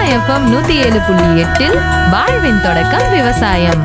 FM நூத்தி ஏழு புள்ளி எட்டில் வாழ்வின் தொடக்கம் விவசாயம்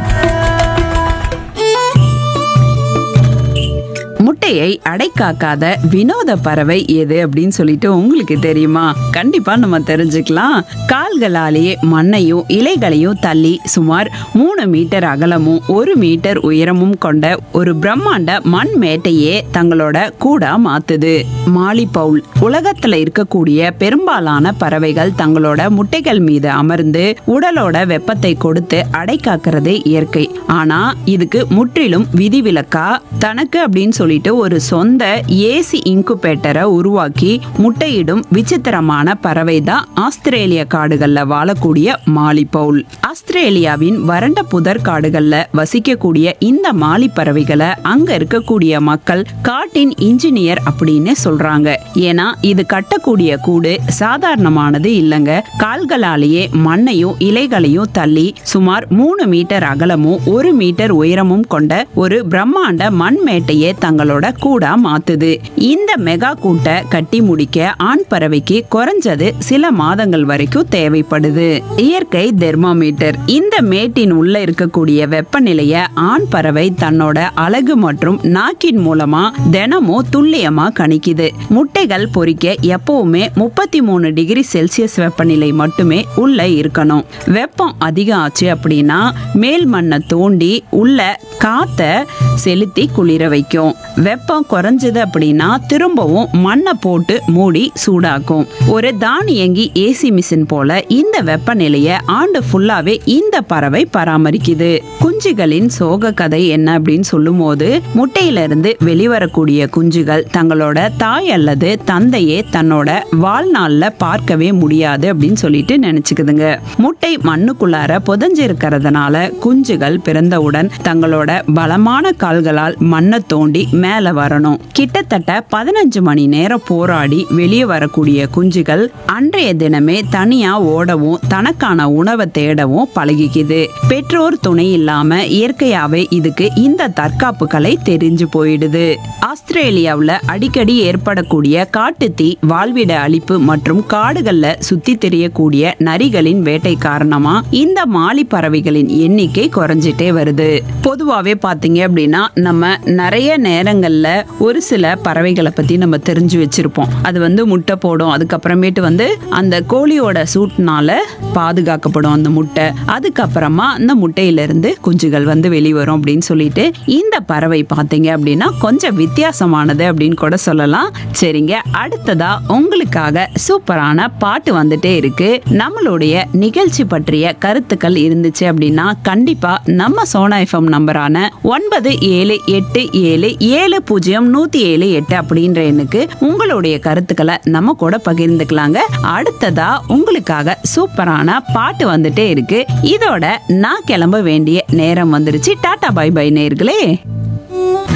முட்டையை அடைக்காக்காத வினோத பறவை எது அப்படின்னு சொல்லிட்டு உங்களுக்கு தெரியுமா கண்டிப்பா நம்ம தெரிஞ்சுக்கலாம் கால்களாலேயே மண்ணையும் இலைகளையும் தள்ளி சுமார் மூணு மீட்டர் அகலமும் ஒரு மீட்டர் உயரமும் கொண்ட ஒரு பிரம்மாண்ட மண் மேட்டையே தங்களோட கூடா மாத்துது மாலி பவுல் உலகத்துல இருக்கக்கூடிய பெரும்பாலான பறவைகள் தங்களோட முட்டைகள் மீது அமர்ந்து உடலோட வெப்பத்தை கொடுத்து அடை காக்கிறது இயற்கை ஆனா இதுக்கு முற்றிலும் விதிவிலக்கா தனக்கு அப்படின்னு சொல்லிட்டு ஒரு சொந்த ஏசி இன்குபேட்டரை உருவாக்கி முட்டையிடும் விசித்திரமான பறவை தான் ஆஸ்திரேலிய காடுகள்ல வாழக்கூடிய மாலி பவுல் ஆஸ்திரேலியாவின் வறண்ட புதர் காடுகள்ல வசிக்கக்கூடிய இந்த மாலி பறவைகளை அங்க இருக்கக்கூடிய மக்கள் காட்டின் இன்ஜினியர் அப்படின்னு சொல்றாங்க ஏன்னா இது கட்டக்கூடிய கூடு சாதாரணமானது இல்லைங்க கால்களாலேயே மண்ணையும் இலைகளையும் தள்ளி சுமார் மூணு மீட்டர் அகலமும் ஒரு மீட்டர் உயரமும் கொண்ட ஒரு பிரம்மாண்ட மண் மேட்டையே தங்களோட கூடா மாத்துது இந்த மெகா கூட்டை கட்டி முடிக்க ஆண் பறவைக்கு குறைஞ்சது சில மாதங்கள் வரைக்கும் தேவைப்படுது இயற்கை தெர்மாமீட்டர் இந்த மேட்டின் உள்ள இருக்கக்கூடிய வெப்பநிலைய ஆண் பறவை தன்னோட அழகு மற்றும் நாக்கின் மூலமா தினமும் துல்லியமா கணிக்குது முட்டைகள் பொரிக்க எப்பவுமே முப்பத்தி மூணு டிகிரி செல்சியஸ் வெப்பநிலை மட்டுமே உள்ள இருக்கணும் வெப்பம் அதிகம் ஆச்சு அப்படின்னா மேல் மண்ணை தோண்டி உள்ள காத்த செலுத்தி குளிர வைக்கும் வெப்பம் குறைஞ்சது அப்படின்னா திரும்பவும் மண்ணை போட்டு மூடி சூடாக்கும் ஒரு தானியங்கி ஏசி மிஷின் போல இந்த வெப்பநிலையை ஆண்டு ஃபுல்லாவே இந்த பறவை பராமரிக்குது குஞ்சுகளின் சோக கதை என்ன அப்படின்னு சொல்லும்போது முட்டையிலிருந்து வெளிவரக்கூடிய குஞ்சுகள் தங்களோட தாய் அல்லது தந்தையே தன்னோட வாழ்நாள்ல பார்க்கவே முடியாது அப்படின்னு சொல்லிட்டு நினைச்சுக்குதுங்க முட்டை மண்ணுக்குள்ளார புதஞ்சிருக்கிறதுனால குஞ்சுகள் பிறந்தவுடன் தங்களோட பலமான கால்களால் மண்ணை தோண்டி மேல வரணும் கிட்டத்தட்ட பதினஞ்சு மணி நேரம் போராடி வெளியே வரக்கூடிய குஞ்சுகள் அன்றைய தினமே தனியா ஓடவும் தனக்கான உணவை தேடவும் பழகிக்குது பெற்றோர் துணை இல்லாம இயற்கையாவே இதுக்கு இந்த தற்காப்பு கலை தெரிஞ்சு போயிடுது ஆஸ்திரேலியாவுல அடிக்கடி ஏற்படக்கூடிய காட்டுத்தீ வாழ்விட அழிப்பு மற்றும் காடுகள்ல சுத்தி தெரியக்கூடிய நரிகளின் வேட்டை காரணமா இந்த மாலி பறவைகளின் எண்ணிக்கை குறைஞ்சிட்டே வருது பொதுவாவே பாத்தீங்க அப்படின்னா நம்ம நிறைய நேரங்கள்ல ஒரு சில பறவைகளை பத்தி நம்ம தெரிஞ்சு வச்சிருப்போம் அது வந்து முட்டை போடும் அதுக்கப்புறமேட்டு வந்து அந்த கோழியோட சூட்னால பாதுகாக்கப்படும் அந்த முட்டை அதுக்கப்புறமா அந்த முட்டையில இருந்து குஞ்சுகள் வந்து வெளிவரும் அப்படின்னு சொல்லிட்டு இந்த பறவை பாத்தீங்க அப்படின்னா கொஞ்சம் வித்தியாசமானது அப்படின்னு கூட சொல்லலாம் சரிங்க அடுத்ததா உங்களுக்காக சூப்பரான பாட்டு வந்துட்டே இருக்கு நம்மளுடைய நிகழ்ச்சி பற்றிய கருத்துக்கள் இருந்துச்சு அப்படின்னா கண்டிப்பா நம்ம சோனா எஃப்எம் நம்பரான ஒன்பது ஏழு எட்டு ஏழு ஏழு பூஜ்ஜியம் நூத்தி ஏழு எட்டு அப்படின்ற எண்ணுக்கு உங்களுடைய கருத்துக்களை நம்ம கூட பகிர்ந்துக்கலாங்க அடுத்ததா உங்களுக்காக சூப்பரான பாட்டு வந்துட்டே இருக்கு இதோட நான் கிளம்ப வேண்டிய நேரம் வந்துருச்சு டாடா பை பை நேர்களே